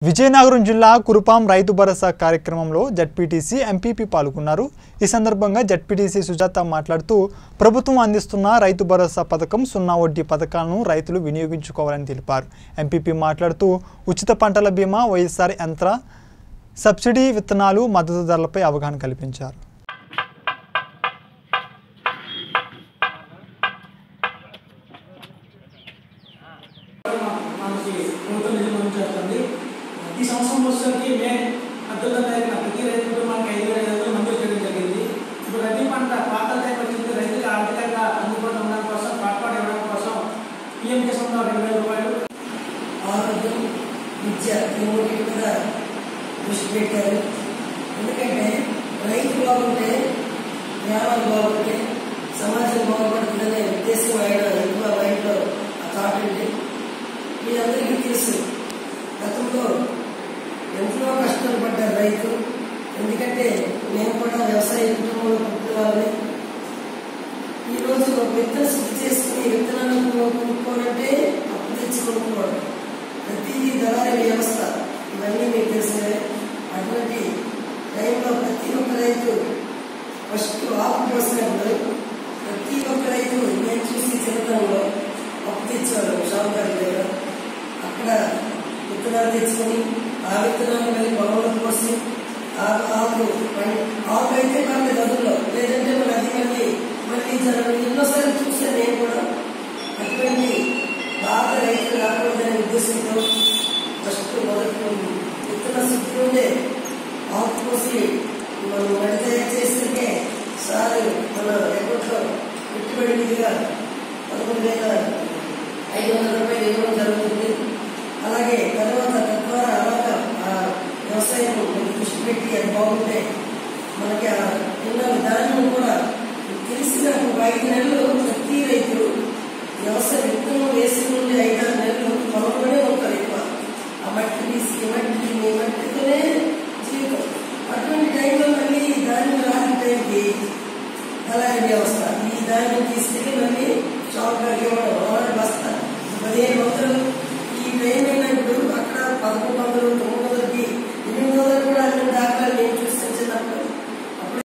విజయనగరం జిల్లా కురుపాం రైతు భరోసా కార్యక్రమంలో జడ్పీటీసీ ఎంపీపీ పాల్గొన్నారు ఈ సందర్భంగా జడ్పీటీసీ సుజాత మాట్లాడుతూ ప్రభుత్వం అందిస్తున్న రైతు భరోసా పథకం సున్నా వడ్డీ పథకాలను రైతులు వినియోగించుకోవాలని తెలిపారు ఎంపీపీ మాట్లాడుతూ ఉచిత పంటల బీమా వైఎస్ఆర్ యంత్ర సబ్సిడీ విత్తనాలు మద్దతు ధరలపై అవగాహన కల్పించారు మనకి ప్రభుత్వం నిధులు చేస్తుంది ఈ సంవత్సరం వచ్చేసరికి మే పద్దెనిమిదో తారీఖున ప్రతి రైతు కుటుంబానికి ఐదు వేల ఐదు వందలు మంజూరు చేయడం జరిగింది ఇప్పుడు రబీ పంట పాతల టైం వచ్చింది రైతులకు ఆర్థికంగా అందుబాటులో ఉండడం కోసం పాటుపాటు ఇవ్వడం కోసం పిఎం కిసాన్లో రెండు వేల రూపాయలు ఆరోగ్యం విద్య ఈ మూడింటి మీద దృష్టి పెట్టారు ఎందుకంటే రైతు బాగుంటే గ్రామాలు బాగుంటే సమాజం బాగుపడుతుందనే ఉద్దేశం ఆయన ఎక్కువ మైండ్లో ఆ థాట్ ఉంది మీ అందరికీ తెలుసు గతంలో ఎంతో కష్టాలు పడ్డారు రైతు ఎందుకంటే మేము కూడా వ్యవసాయ కుటుంబంలో పుట్టిన వాళ్ళని ఈ రోజు ఒక విత్తనం శుద్ధి చేసుకుని విత్తనాలు కొనుక్కోవాలంటే అప్పు తెచ్చి కొనుక్కోవడం ప్రతిదీ దళారీ వ్యవస్థ ఇవన్నీ మీకు తెలిసినవే అటువంటి టైంలో ప్రతి ఒక్క రైతు ఫస్ట్ ఆకు పోసినప్పుడు ప్రతి ఒక్క రైతు నేను చూసి చిన్నతనంలో అప్పు తెచ్చేవాడు షావుకారి దగ్గర అక్కడ విత్తనాలు తెచ్చుకొని ఆ విత్తనాలు మళ్ళీ పొలంలో పోసి ఆ ఆకు పం- ఆకు అయితే పర్లేదు అదుల్లో లేదంటే మళ్ళీ అది మళ్ళీ మళ్ళీ జరగడం ఎన్నోసార్లు చూసాను నేను కూడా అటువంటి బాగా రైతులు రాకూడదనే ఉద్దేశంతో ఫస్ట్ మొదటి విత్తన శుద్ధి నుండే ఆకు పోసి మనం వడి తయారు చేస్తుంటే సార్ మన అకౌంట్లో పెట్టుబడి నిధిగా పదకొండు వేల ఐదు వందల రూపాయలు ఇవ్వడం జరుగుతుంది అలాగే తర్వాత తద్వారా అలాగా ఆ వ్యవసాయం దృష్టి పెట్టి అది బాగుంటే మనకి ఆ ఎన్నో ధాన్యం కూడా తెలిసిన ఒక ఐదు నెలలు ప్రతి రైతు వ్యవసాయ విత్తనం వేసి నుండి ఐదారు నెలలు పొలంలోనే ఉంటారు ఎక్కువ ఆ మట్టి తీసి ఈ మట్టి ఈ మట్టితోనే జీవితం అటువంటి టైంలో మళ్ళీ ధాన్యం రాని టైంకి దళారీ వ్యవస్థ ఈ ధాన్యం తీసుకెళ్ళి మళ్ళీ షాప్ ఇవ్వడం